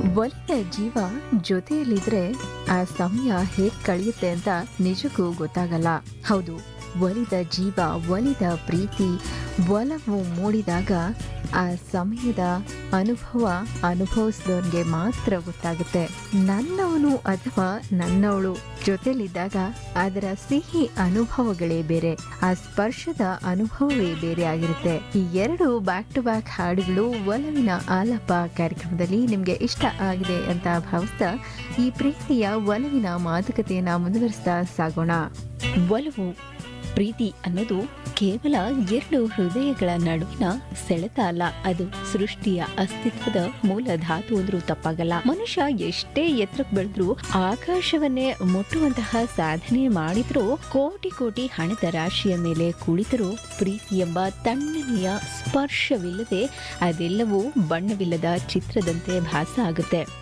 ಒಲಿದ ಜೀವ ಜೊತೆಯಲ್ಲಿದ್ರೆ ಆ ಸಮಯ ಹೇಗ್ ಕಳೆಯುತ್ತೆ ಅಂತ ನಿಜಕ್ಕೂ ಗೊತ್ತಾಗಲ್ಲ ಹೌದು ಒಲಿದ ಜೀವ ಒಲಿದ ಪ್ರೀತಿ ಒಲವು ಮೂಡಿದಾಗ ಆ ಸಮಯದ ಅನುಭವ ಅನುಭವಿಸಿದವನಿಗೆ ಮಾತ್ರ ಗೊತ್ತಾಗುತ್ತೆ ನನ್ನವನು ಅಥವಾ ನನ್ನವಳು ಜೊತೆಲಿದ್ದಾಗ ಅದರ ಸಿಹಿ ಅನುಭವಗಳೇ ಬೇರೆ ಆ ಸ್ಪರ್ಶದ ಅನುಭವವೇ ಬೇರೆ ಆಗಿರುತ್ತೆ ಈ ಎರಡು ಬ್ಯಾಕ್ ಟು ಬ್ಯಾಕ್ ಹಾಡುಗಳು ಒಲವಿನ ಆಲಾಪ ಕಾರ್ಯಕ್ರಮದಲ್ಲಿ ನಿಮ್ಗೆ ಇಷ್ಟ ಆಗಿದೆ ಅಂತ ಭಾವಿಸ್ತಾ ಈ ಪ್ರೀತಿಯ ಒಲವಿನ ಮಾತುಕತೆಯನ್ನ ಮುಂದುವರಿಸ್ತಾ ಸಾಗೋಣ ಒಲವು ಪ್ರೀತಿ ಅನ್ನೋದು ಕೇವಲ ಎರಡು ಹೃದಯಗಳ ನಡುವಿನ ಸೆಳೆತ ಅಲ್ಲ ಅದು ಸೃಷ್ಟಿಯ ಅಸ್ತಿತ್ವದ ಮೂಲ ಧಾತು ಅಂದ್ರೂ ತಪ್ಪಾಗಲ್ಲ ಮನುಷ್ಯ ಎಷ್ಟೇ ಎತ್ತರಕ್ಕೆ ಬೆಳೆದ್ರು ಆಕಾಶವನ್ನೇ ಮುಟ್ಟುವಂತಹ ಸಾಧನೆ ಮಾಡಿದ್ರೂ ಕೋಟಿ ಕೋಟಿ ಹಣದ ರಾಶಿಯ ಮೇಲೆ ಕುಳಿತರೂ ಪ್ರೀತಿ ಎಂಬ ತಣ್ಣನೆಯ ಸ್ಪರ್ಶವಿಲ್ಲದೆ ಅದೆಲ್ಲವೂ ಬಣ್ಣವಿಲ್ಲದ ಚಿತ್ರದಂತೆ ಭಾಸ ಆಗುತ್ತೆ